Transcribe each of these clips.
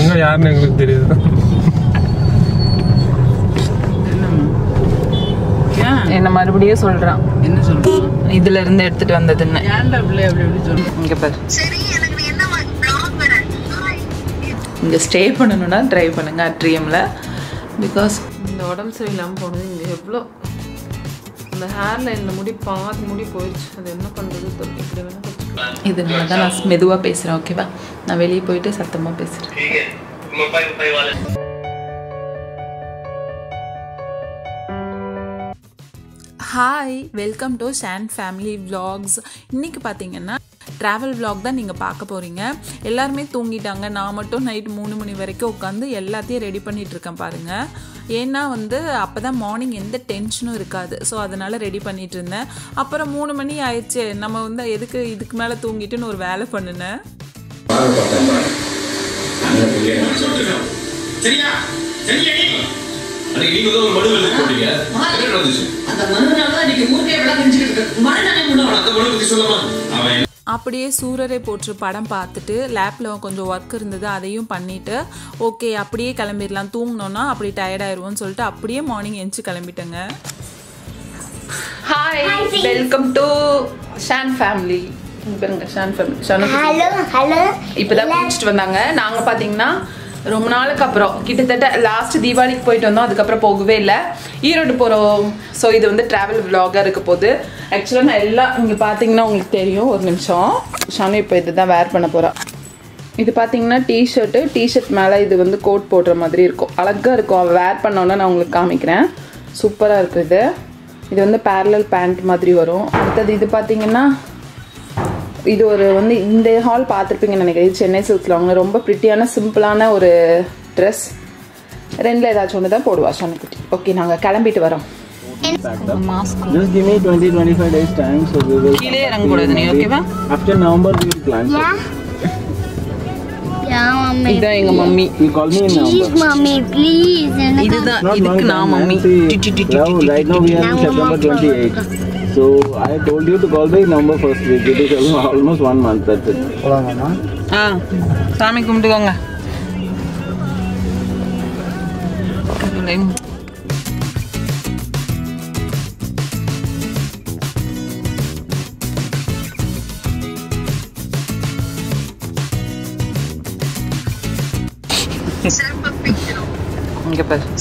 இவங்க யாருன்னு எங்களுக்கு தெரியாது ஏன் என்ன மறுபடியும் சொல்றான் என்ன சொல்றோம் இதுல இருந்து எடுத்துட்டு வந்ததுன்னு ஏன்டா பிள்ளை அப்படி எப்படி சொல்றோம் இங்க பாரு இங்க ஸ்டே பண்ணணும்னா ட்ரை பண்ணுங்க அட்ரியம்ல பிகாஸ் இந்த உடம்பு சரியில்லாமல் போனது இங்க எவ்வளோ இந்த ஹேர் லைனில் முடி பாதி முடி போயிடுச்சு அது என்ன பண்ணுறது தெரியல இப்படி வேணா வச்சுக்கலாம் இதனால தான் நான் மெதுவாக பேசுகிறேன் ஓகேவா நான் வெளியே போயிட்டு சத்தமாக பேசுகிறேன் hi welcome to Shaan family vlogs இன்றைக்கி பார்த்தீங்கன்னா ட்ராவல் vlog தான் நீங்கள் பார்க்க போகிறீங்க எல்லாருமே தூங்கிட்டாங்க நான் மட்டும் நைட் மூணு மணி வரைக்கும் உட்காந்து எல்லாத்தையும் ரெடி பண்ணிட்டு இருக்கேன் பாருங்கள் ஏன்னா வந்து அப்போ தான் மார்னிங் எந்த டென்ஷனும் இருக்காது ஸோ அதனால் ரெடி பண்ணிட்டு இருந்தேன் அப்புறம் மூணு மணி ஆயிடுச்சு நம்ம வந்து எதுக்கு இதுக்கு மேலே தூங்கிட்டுன்னு ஒரு வேலை பண்ணினேன் சரியா சரியா அன்னைக்கு நீங்க வந்து ஒரு மனு எழுதி போட்டீங்க என்ன நடந்துச்சு அந்த மனுனால தான் இன்னைக்கு ஊருக்கே விளக்கு செஞ்சுக்கிட்டு இருக்கு மனு நானே முன்னாடி அந்த மனு பத்தி சொல்லமா அவன் அப்படியே சூரரை போற்று படம் பார்த்துட்டு லேப்பில் கொஞ்சம் ஒர்க் இருந்தது அதையும் பண்ணிவிட்டு ஓகே அப்படியே கிளம்பிடலாம் தூங்கினோன்னா அப்படி டயர்டாயிருவோம்னு சொல்லிட்டு அப்படியே மார்னிங் எந்திச்சு கிளம்பிட்டேங்க hi welcome to Shaan family பாருங்க Shaan family Shaan hello hello இப்போதான் குளிச்சுட்டு வந்தாங்க நாங்கள் பார்த்தீங்கன்னா ரொம்ப நாளுக்கு அப்புறம் கிட்டத்தட்ட லாஸ்ட் தீபாவளிக்கு போயிட்டு வந்தோம் அதுக்கப்புறம் போகவே இல்லை ஈரோடு போகிறோம் ஸோ இது வந்து ட்ராவல் vlog-ஆ இருக்க போகுது ஆக்சுவலாக நான் எல்லாம் இங்கே பார்த்தீங்கன்னா உங்களுக்கு தெரியும் ஒரு நிமிஷம் ஷானு இப்போ இதுதான் வேர் பண்ண போகிறா இது பார்த்தீங்கன்னா டிஷர்ட்டு டிஷர்ட் மேலே இது வந்து கோட் போடுற மாதிரி இருக்கும் அழகாக இருக்கும் அவள் வேர் பண்ணோன்னா நான் உங்களுக்கு காமிக்கிறேன் சூப்பராக இருக்கும் இது இது வந்து parallel பேண்ட் மாதிரி வரும் அடுத்தது இது பார்த்தீங்கன்னா இது ஒரு வந்து இந்த ஹால் பார்த்துருப்பீங்கன்னு நினைக்கிறேன் இது சென்னை சில்க்ஸில் வாங்கின ரொம்ப ப்ரிட்டியான சிம்பிளான ஒரு ட்ரெஸ் ரெண்டில் ஏதாச்சும் ஒன்று தான் போடுவா சொன்னக்குட்டி ஓகே நாங்கள் கிளம்பிட்டு வரோம் Just give me 20 25 days time so we will கீழே இறங்கக்கூடாது நீ ஓகேவா after November we will plan for யா மம்மி இதுதான் எங்கள் mummy you call me in please November mummy please எனக்கு இதுதான் not இதுக்கு long நான் time mummy man. See, now, right now we are in September 28 so I told you to call by November first week it is almo- almost one month that's it ஆ சாமி கும்பிட்டுக்கோங்க இங்க பாரு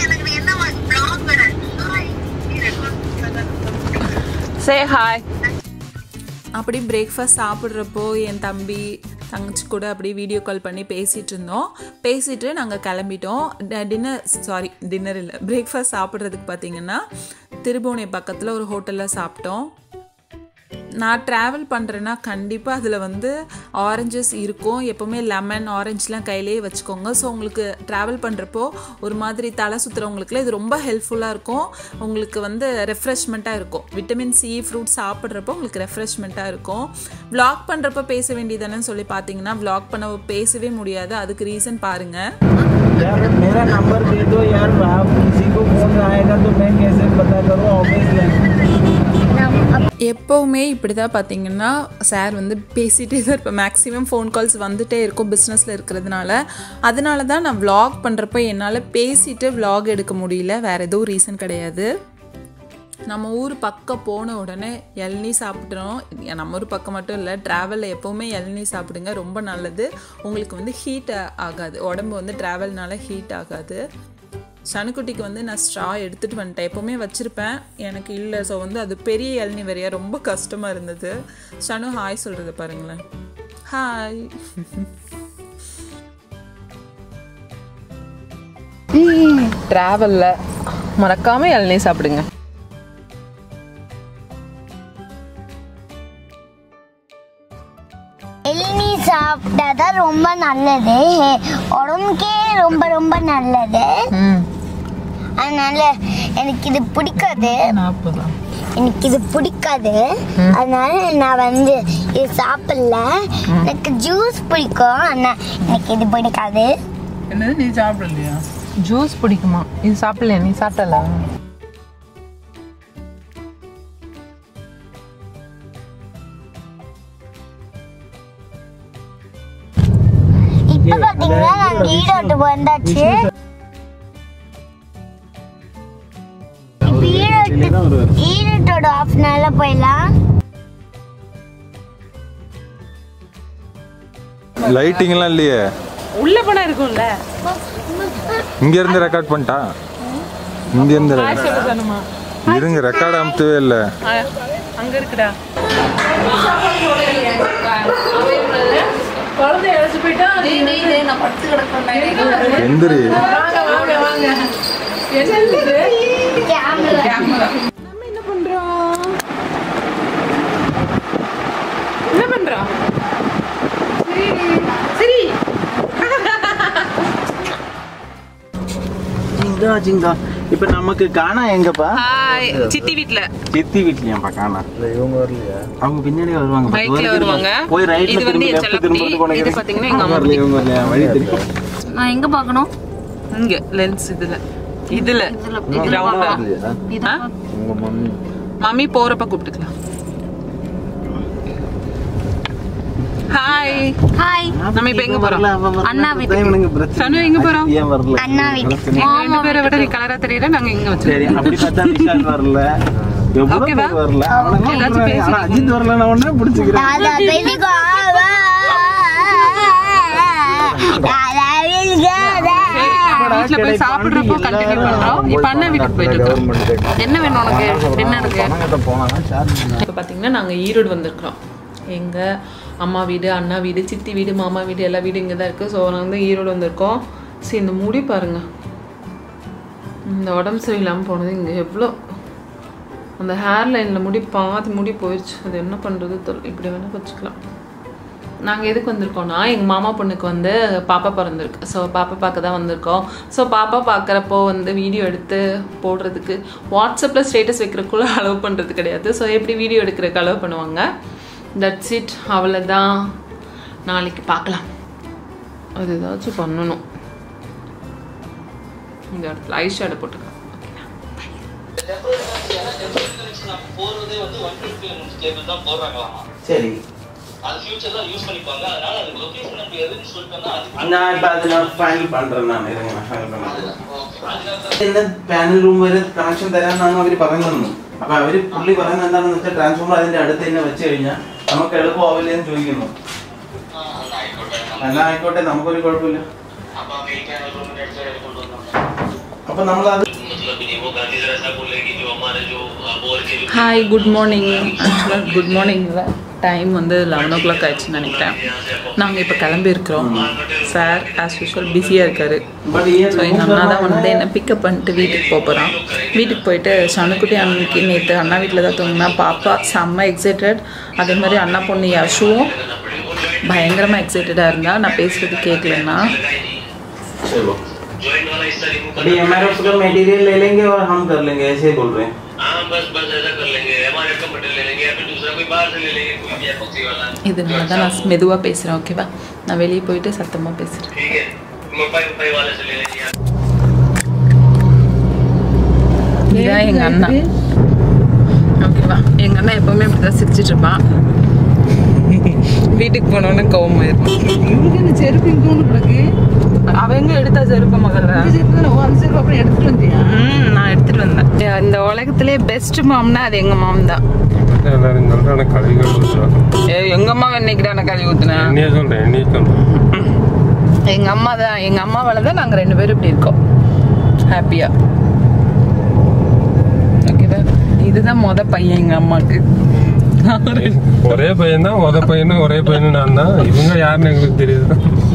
say hi அப்படி breakfast சாப்பிட்றப்போ என் தம்பி தங்கச்சி கூட அப்படி வீடியோ கால் பண்ணி பேசிகிட்டு இருந்தோம் பேசிட்டு நாங்கள் கிளம்பிட்டோம் டின்னர் சாரி டின்னர் இல்லை பிரேக்ஃபாஸ்ட் சாப்பிட்றதுக்கு பார்த்தீங்கன்னா திருபுவனை பக்கத்தில் ஒரு ஹோட்டலில் சாப்பிட்டோம் நான் ட்ராவல் பண்ணுறேன்னா கண்டிப்பாக அதில் வந்து ஆரஞ்சஸ் இருக்கும் எப்போவுமே லெமன் ஆரஞ்சுலாம் கையிலேயே வச்சுக்கோங்க ஸோ உங்களுக்கு ட்ராவல் பண்ணுறப்போ ஒரு மாதிரி தலை சுற்றுறவங்களுக்குலாம் இது ரொம்ப ஹெல்ப்ஃபுல்லாக இருக்கும் உங்களுக்கு வந்து ரெஃப்ரெஷ்மெண்ட்டாக இருக்கும் விட்டமின் சி ஃப்ரூட் சாப்பிட்றப்போ உங்களுக்கு ரெஃப்ரெஷ்மெண்ட்டாக இருக்கும் vlog பண்ணுறப்போ பேச வேண்டியதானேன்னு சொல்லி பார்த்தீங்கன்னா vlog பண்ண பேசவே முடியாது அதுக்கு ரீசன் பாருங்கள் यार मेरा नंबर दे दो यार आप किसी को फोन आएगा तो मैं कैसे पता करूँ ऑब्वियसली எப்போவுமே இப்படி தான் பார்த்தீங்கன்னா சார் வந்து பேசிகிட்டே தான் இருப்பேன் மேக்ஸிமம் ஃபோன் கால்ஸ் வந்துட்டே இருக்கும் பிஸ்னஸில் இருக்கிறதுனால அதனால தான் நான் vlog பண்ணுறப்ப என்னால் பேசிட்டு vlog எடுக்க முடியல வேறு எதுவும் ரீசன் கிடையாது நம்ம ஊர் பக்கம் போன உடனே இளநீ சாப்பிட்றோம் நம்ம ஊர் பக்கம் மட்டும் இல்லை ட்ராவலில் எப்போவுமே இளநீ சாப்பிடுங்க ரொம்ப நல்லது உங்களுக்கு வந்து ஹீட் ஆகாது உடம்பு வந்து ட்ராவல்னால ஹீட் ஆகாது சனுக்குட்டிக்கு வந்து நான் ஸ்ட்ரா எடுத்துகிட்டு வந்துட்டேன் எப்போவுமே வச்சுருப்பேன் எனக்கு இல்லை ஸோ வந்து அது பெரிய இளநீ வரையா ரொம்ப கஷ்டமாக இருந்தது சனு ஹாய் சொல்கிறது பாருங்களேன் ஹாய் ட்ராவலில் மறக்காமல் இளநீ சாப்பிடுங்க இளநீ சாப்பிட்டாதான் ரொம்ப நல்லது உடம்புக்கே ரொம்ப ரொம்ப நல்லது ம் அதனால எனக்கு இது பிடிக்காது நாற்பதா எனக்கு இது பிடிக்காது அதனால நான் வந்து இது சாப்பிடல எனக்கு ஜூஸ் பிடிக்கும் ஆனா எனக்கு இது பிடிக்காது என்னது நீ சாப்பிடலையா ஜூஸ் பிடிக்குமா இது சாப்பிடல நீ சாப்பிட்டல இப்போ பாத்தீங்கன்னா நாங்க ஈரோட்டுக்கு வந்தாச்சு இப்ப ஈரோட்டு ஈரோட்டோட ஆஃப் நாள்ல போயிடலாம் லைட்டிங் எல்லாம் இல்லையே உள்ள போனா இருக்கும்ல இங்க இருந்து ரெக்கார்ட் பண்ணிட்டா இங்க இருந்து record- இருங்க ரெக்கார்ட் அமுத்தவே இல்ல அங்க இருக்குடா குழந்தை இழைச்சு போயிட்டா நான் படுத்து கிடக்கிறேன் எந்திரி வாங்க வாங்க வாங்க என்ன இருக்குது கேமரா நம்ம என்ன பண்றோம் என்ன பண்றோம் சரி ஜிங்கா ஜிங்கா இப்ப நமக்கு காணா எங்கப்பா ஹாய் சித்தி வீட்ல சித்தி வீட்லயாப்பா காணா இவங்க வரலையா அவங்க பின்னாடி வருவாங்க பத்து பைக்ல வரைக்கும் வருவாங்க போய் ரைட்ல இது வந்து திரும்பி என் லெஃப்ட் செல்லக்குட்டி திரும்ப போனீங்க இது பாத்தீங்கன்னா எங்க அம்மா வரல இவங்க வரலையா வழி தெரியும் நான் எங்க பார்க்கணும் இங்க லென்ஸ் இதுல இதுல ரவுண்டா ஆ? உங்க மம்மி மம்மி போறப்ப கூப்பிட்டுக்கலாம் ஹாய் ஹாய் நம்ம இப்ப எங்க போறோம் அண்ணா வீட்டுக்கு. இவனுங்க பிரச்சனை. சனு எங்க போறோம் ஏன் வரல அண்ணா வீட்டுக்கு எங்க ரெண்டு பேரை விட நீ கலரா தெரியல நாங்க இங்க சரி வச்சிருக்கோம் அப்படி பார்த்தா விஷால் வரல எவ்வளவு ஓகேவா? பேர் வரல அவனெல்லாம் ஏதாச்சும் விடுறாங்க. ஆனா பேசி- அஜித் வரல நான் உடனே பிடிச்சிக்கிறேன் தாதா பெரியக்கா தாதா பெரியக்கா வீட்டுல போய் சாப்பிடுறப்போ கண்டினியூ பண்றோம் இப்ப அண்ணன் வீட்டுக்கு போயிட்டு இருக்கோம் என்ன வேணும் உனக்கு டின்னருக்கு இப்போ பார்த்தீங்கன்னா நாங்கள் ஈரோடு வந்திருக்கிறோம் எங்கள் அம்மா வீடு அண்ணா வீடு சித்தி வீடு மாமா வீடு எல்லா வீடும் இங்கே தான் இருக்குது ஸோ நாங்கள் வந்து ஈரோடு வந்திருக்கோம் சரி இந்த முடி பாருங்க இந்த உடம்பு சரியில்லாமல் போனது இங்கே எவ்வளோ அந்த ஹேர் லைனில் முடி பாதி முடி போயிடுச்சு அது என்ன பண்ணுறது தெரியல இப்படி வேணால் வச்சுக்கலாம் நாங்கள் எதுக்கு வந்திருக்கோம்னா எங்கள் மாமா பொண்ணுக்கு வந்து பாப்பா பிறந்திருக்கு ஸோ பாப்பா பார்க்க தான் வந்திருக்கோம் ஸோ பாப்பா பார்க்குறப்போ வந்து வீடியோ எடுத்து போடுறதுக்கு வாட்ஸ்அப்பில் ஸ்டேட்டஸ் வைக்கிறதுக்குள்ள அலோவ் பண்ணுறது கிடையாது ஸோ எப்படி வீடியோ எடுக்கிறதுக்கு அலோவ் பண்ணுவாங்க தட்ஸ் இட் அவ்வளோதான் நாளைக்கு பார்க்கலாம் அது ஏதாச்சும் பண்ணணும் இந்த இடத்துல ஐ ஷேடோ போட்டுக்கலாம் போறதே வந்து ஒன் ஃபிஃப்டி கேபிள் தான் போடுறாங்களாமா சரி அது ஃபியூச்சர்ல யூஸ் பண்ணிப்பாங்க அதனால அதுக்கு லொகேஷன் நம்ம எதுன்னு சொல்லிட்டோம்னா அது நான் இப்ப அது நான் ஃபைனல் பண்றேன் நான் இருங்க நான் ഫൈനൽ പண்றேன் அதுக்காக എന്റെ പാനൽ റൂം വരെ കണക്ഷൻ തരാന്നാണ് അവര് പറയുന്നത് അപ്പൊ അവര് പുള്ളി പറയുന്നത് എന്താണെന്ന് വെച്ചാൽ ട്രാൻസ്ഫോമർ അതിന്റെ അടുത്ത് തന്നെ വെച്ച് കഴിഞ്ഞാൽ നമുക്ക് എളുപ്പമാവില്ലേ എന്ന് ചോദിക്കുന്നു ആയിക്കോട്ടെ എന്നാ ആയിക്കോട്ടെ നമുക്കൊരു കുഴപ്പമില്ല അപ്പൊ അമേരിക്കൻ റൂമിന്റെ അടുത്ത് കൊണ്ടുവന്നു അപ്പൊ നമ്മളത് मतलब नहीं वो गांधी जरा ऐसा बोले कि जो हमारे जो बोर के जो ஹாய் குட் மார்னிங் ஆக்சுவலாக குட் மார்னிங்கில் டைம் வந்து லெவன் ஓ கிளாக் ஆயிடுச்சுன்னு நினைக்கிறேன் நாங்கள் இப்போ கிளம்பி இருக்கிறோம் சார் ஆஸ் யூஷுவல் பிஸியாக இருக்காரு बट ये ஸோ எங்கள் அண்ணா தான் வந்து என்னை பிக்கப் பண்ணிட்டு வீட்டுக்கு போக போகிறான் வீட்டுக்கு போயிட்டு சனுக்குட்டி அன்னைக்கு நேற்று அண்ணா வீட்டில் தான் தூங்கினா பாப்பா செம்ம எக்ஸைட்டட் அதே மாதிரி அண்ணா பொண்ணு யஷுவும் பயங்கரமாக எக்ஸைட்டடாக இருந்தா நான் பேசுறது கேட்கலன்னா चलो ज्वाइंट वाला हिस्सा रिमूव अभी कर एम का मटेरियल ले लेंगे और हम कर लेंगे ऐसे ही बोल रहे हैं हाँ बस बस ऐसा कर लेंगे हमारे का मटेरियल ले लेंगे या फिर दूसरा कोई बाहर से ले लेंगे कोई भी एपॉक्सी वाला இதனால தான் நான் மெதுவாக பேசுகிறேன் ஓகேவா நான் வெளியே போயிட்டு சத்தமாக பேசுகிறேன் ठीक है मुंबई मुंबई वाले से ले लेंगे இதுதான் எங்கள் அண்ணா ஓகேவா எங்கள் அண்ணா எப்பவுமே இப்படி தான் சிரிச்சிட்டு இருப்பான் வீட்டுக்கு போனோடனே கோவம் ஆயிரும் இவனுக்கு இந்த செருப்பு இங்கே ஒன்று கிடக்கு அவங்க எடுத்தா செருப்பு முதல்ல இந்த செருப்பு தானே ஓ, அந்த செருப்பு அப்புறம் எடுத்துட்டு வந்தியா ம் நான் எடுத்துட்டு வந்தேன் இந்த உலகத்திலே பெஸ்ட் மாம்னா அது எங்க மாம் தான் எல்லாரும் சொல்றாங்க கழிவுகள் ஊத்துறாங்க. ஏய், எங்க அம்மா என்னைக்கு நான் கழுவி ஊத்துனேன் என்னைய சொல்றேன் என்னைய சொல்றேன் எங்க அம்மா தான் எங்க அம்மாவால தான் நாங்க ரெண்டு பேரும் இப்படி இருக்கோம் ஹாப்பியா ஓகேவா இதுதான் மொத பையன் எங்க அம்மாக்கு ஒரே பையன் தான் முத பையனும் ஒரே பையனும் நான் தான் இவங்க யாருன்னு எங்களுக்கு தெரியுது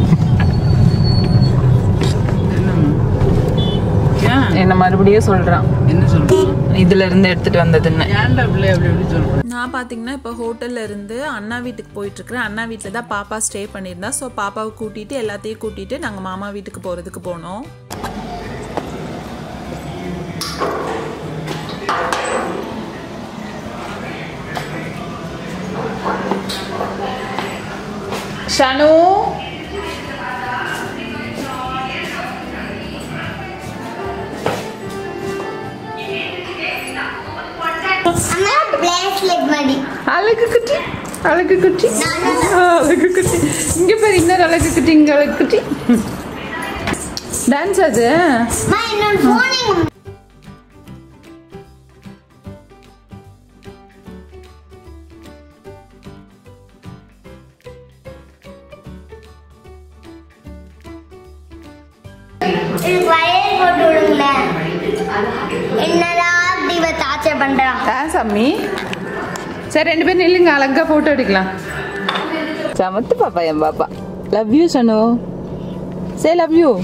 ஏன் என்ன மறுபடியும் சொல்றான் என்ன சொல்றோம் இதுல இருந்து எடுத்துட்டு வந்ததுன்னு ஏன்டா பிள்ளை அப்படி எப்படி சொல்றேன் நான் பார்த்தீங்கன்னா இப்போ ஹோட்டல்ல இருந்து அண்ணா வீட்டுக்கு போயிட்டு இருக்கிறேன் அண்ணா வீட்டில் தான் பாப்பா ஸ்டே பண்ணியிருந்தா ஸோ பாப்பாவை கூட்டிட்டு எல்லாத்தையும் கூட்டிட்டு நாங்கள் மாமா வீட்டுக்கு போறதுக்கு போனோம் ஷனு அம்மா பிளேஸ்லெட் மாதிரி அழகு குட்டி அழகு குட்டி அழகு குட்டி இங்க பாரு இன்னொரு அழகு குட்டி இங்க அழகு குட்டி டான்ஸ் அது அம்மா என்னோட ஃபோன் எங்க இது வயல் போட்டு விடுங்களேன் என்னடா இப்படி இவ டார்ச்சர் பண்றான் டான்ஸ் அம்மி சரி ரெண்டு பேரும் நில்லுங்க அழகா போட்டோ எடுக்கலாம் சமத்து பாப்பா என் பாப்பா love you Sanu say love you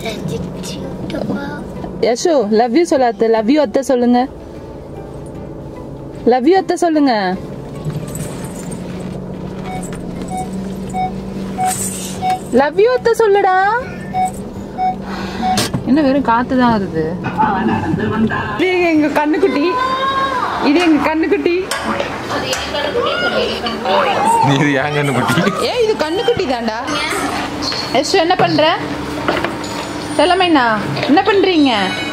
Yasu love you சொல்லாத்த லவ் யூ அத்தை சொல்லுங்க லவ் யூ அத்தை சொல்லுங்க லவ் யூ அத்தை சொல்லுடா என்ன வெறும் காத்து தான் வருது இது எங்க கண்ணுக்குட்டி இது எங்க கண்ணுக்குட்டி இது ஏங்கன்னு குட்டி ஏ இது கண்ணுக்குட்டி தான்டா எஸ் என்ன பண்ற செல்லமைண்ணா என்ன பண்றீங்க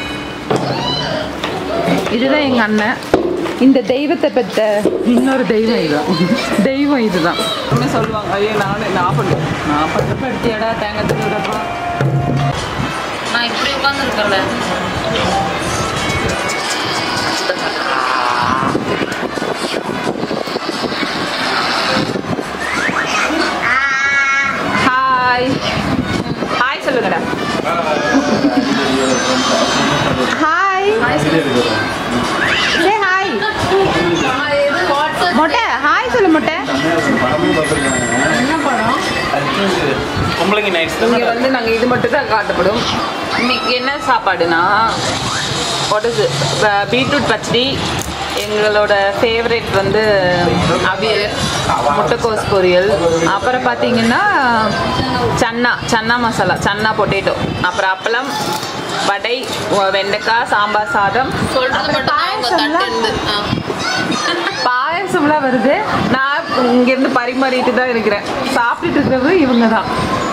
இதுதான் எங்க அண்ணன் இந்த தெய்வத்தை பெற்ற இன்னொரு தெய்வம் இதுதான் தெய்வம் இதுதான் என்ன சொல்லுவாங்க ஐயோ நானும் நான் பண்ணுறேன் நான் பண்ணுறப்ப எடுத்தியாடா தேங்காய் திருவிடப்பா நான் இப்படி உட்காந்துருக்கேன்ல ஹாய் ஹாய் சொல்லுங்கடா ஹாய் சே ஹாய் மொட்டை ஹாய் சொல்லு மொட்டை பொம்பளைங்க நைட்ஸ் இங்கே வந்து நாங்கள் இது மட்டும் தான் காட்டப்படும் இன்னைக்கு என்ன சாப்பாடுனா வாட் இஸ் பீட்ரூட் பச்சடி எங்களோட ஃபேவரட் வந்து அவியல் முட்டைக்கோஸ் பொரியல் அப்புறம் பார்த்தீங்கன்னா சன்னா சன்னா மசாலா சன்னா பொட்டேட்டோ அப்புறம் அப்பளம் வடை ஒ- வெண்டைக்காய் சாம்பார் சாதம் சொல்றது மட்டும் தான் உங்க தட்டு இருந்து ஆ. பாயசம்லாம் வருது நான் இங்கேருந்து பரிமாறிட்டு தான் இருக்கிறேன் சாப்பிட்டுட்டு இருக்கிறது இவங்க தான்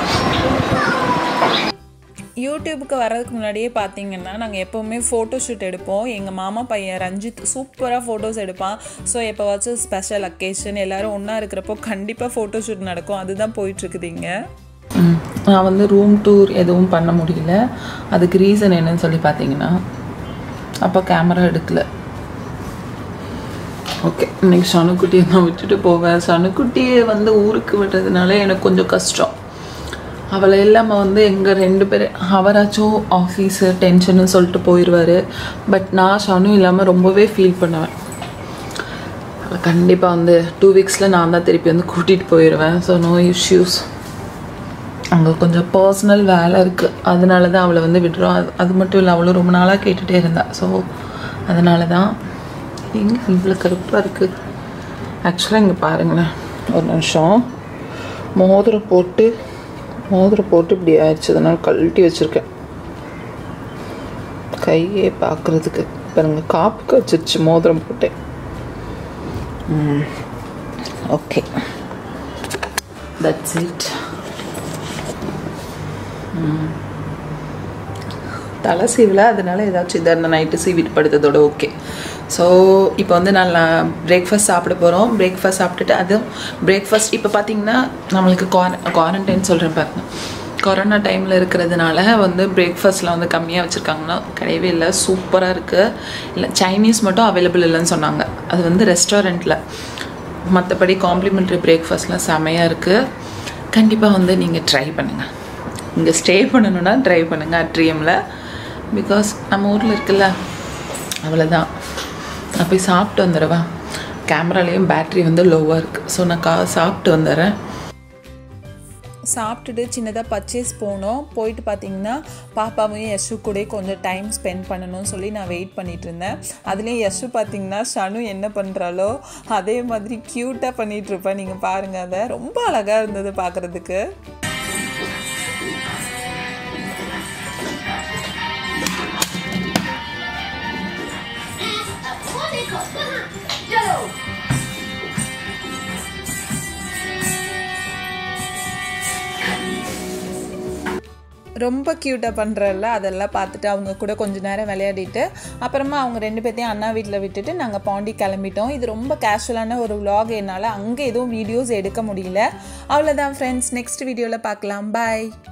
யூடியூபுக்கு வர்றதுக்கு முன்னாடியே பார்த்தீங்கன்னா நாங்கள் எப்போவுமே ஃபோட்டோ ஷூட் எடுப்போம் எங்கள் மாமா பையன் ரஞ்சித் சூப்பராக ஃபோட்டோஸ் எடுப்பான் ஸோ எப்போவாச்சும் ஸ்பெஷல் அக்கேஷன் எல்லோரும் ஒன்றா இருக்கிறப்போ கண்டிப்பாக ஃபோட்டோ ஷூட் நடக்கும் அதுதான் போயிட்டுருக்குது இங்கே நான் வந்து ரூம் டூர் எதுவும் பண்ண முடியல அதுக்கு ரீசன் என்னன்னு சொல்லி பார்த்தீங்கன்னா அப்போ கேமரா எடுக்கல ஓகே இன்னைக்கு சனுக்குட்டியை நான் விட்டுட்டு போவேன் சனுக்குட்டியை வந்து ஊருக்கு விடுறதுனால எனக்கு கொஞ்சம் கஷ்டம் அவளை இல்லாமல் வந்து எங்கள் ரெண்டு பேர் அவராச்சும் ஆஃபீஸு டென்ஷன்னு சொல்லிட்டு போயிடுவார் பட் நான் சனு இல்லாமல் ரொம்பவே ஃபீல் பண்ணுவேன் கண்டிப்பாக வந்து டூ வீக்ஸில் நான் தான் திருப்பி வந்து கூட்டிகிட்டு போயிடுவேன் ஸோ நோ இஷ்யூஸ் அங்கே கொஞ்சம் பர்சனல் வேலை இருக்குது அதனால தான் அவளை வந்து விடுறோம் அது அது மட்டும் இல்லை அவளும் ரொம்ப நாளாக கேட்டுகிட்டே இருந்தா ஸோ அதனால தான் எங்கே இவ்வளோ கருப்பாக இருக்குது ஆக்சுவலாக இங்கே பாருங்களேன் ஒரு நிமிஷம் மோதிரம் போட்டு மோதிரம் போட்டு இப்படி ஆயிடுச்சு அதனால கழட்டி வச்சுருக்கேன் கையே பார்க்குறதுக்கு பாருங்க காப்புக்கு வச்சிருச்சு மோதிரம் போட்டேன் ஓகே தட்ஸ் இட் தலை சீவல அதனால ஏதாச்சும் இதாக இருந்த நைட்டு சீவிட்டு படுத்ததோட ஓகே ஸோ இப்போ வந்து நான் பிரேக்ஃபாஸ்ட் சாப்பிட போகிறோம் பிரேக்ஃபாஸ்ட் சாப்பிட்டுட்டு அதுவும் பிரேக்ஃபாஸ்ட் இப்போ பார்த்தீங்கன்னா நம்மளுக்கு குவார குவாரண்டைன் சொல்கிறேன் பாருங்க கொரோனா டைமில் இருக்கிறதுனால வந்து பிரேக்ஃபாஸ்ட்டில் வந்து கம்மியாக வச்சுருக்காங்கன்னா கிடையவே இல்லை சூப்பராக இருக்குது இல்லை சைனீஸ் மட்டும் அவைலபிள் இல்லைன்னு சொன்னாங்க அது வந்து ரெஸ்டாரண்ட்டில் மற்றபடி காம்ப்ளிமெண்ட்ரி பிரேக்ஃபாஸ்ட்லாம் செமையாக இருக்குது கண்டிப்பாக வந்து நீங்கள் ட்ரை பண்ணுங்கள் இங்கே ஸ்டே பண்ணணுன்னா ட்ரை பண்ணுங்கள் அட்ரியமில் பிகாஸ் நம்ம ஊரில் இருக்குல்ல அவ்வளோதான் நான் போய் சாப்பிட்டு வந்துடுவா கேமராலேயும் பேட்ரி வந்து லோவாக இருக்குது ஸோ நான் கா சாப்பிட்டு வந்துடுறேன் சாப்பிட்டுட்டு சின்னதாக பர்ச்சேஸ் போனோம் போயிட்டு பார்த்தீங்கன்னா பாப்பாவையும் யஷு கூட கொஞ்சம் டைம் ஸ்பெண்ட் பண்ணணும்னு சொல்லி நான் வெயிட் பண்ணிட்டு இருந்தேன் அதுலேயும் யஷு பார்த்தீங்கன்னா ஷனு என்ன பண்ணுறாளோ அதே மாதிரி க்யூட்டாக பண்ணிட்டு இருப்பேன் நீங்கள் பாருங்கள் அதை ரொம்ப அழகாக இருந்தது பார்க்குறதுக்கு ரொம்ப க்யூட்டாக பண்ணுறல்ல அதெல்லாம் பார்த்துட்டு அவங்க கூட கொஞ்ச நேரம் விளையாடிட்டு அப்புறமா அவங்க ரெண்டு பேர்த்தையும் அண்ணா வீட்டில் விட்டுட்டு நாங்கள் பாண்டி கிளம்பிட்டோம் இது ரொம்ப கேஷுவலான ஒரு vlog என்னால் அங்கே எதுவும் வீடியோஸ் எடுக்க முடியல அவ்வளோதான் ஃப்ரெண்ட்ஸ் நெக்ஸ்ட் வீடியோவில் பார்க்கலாம் பாய்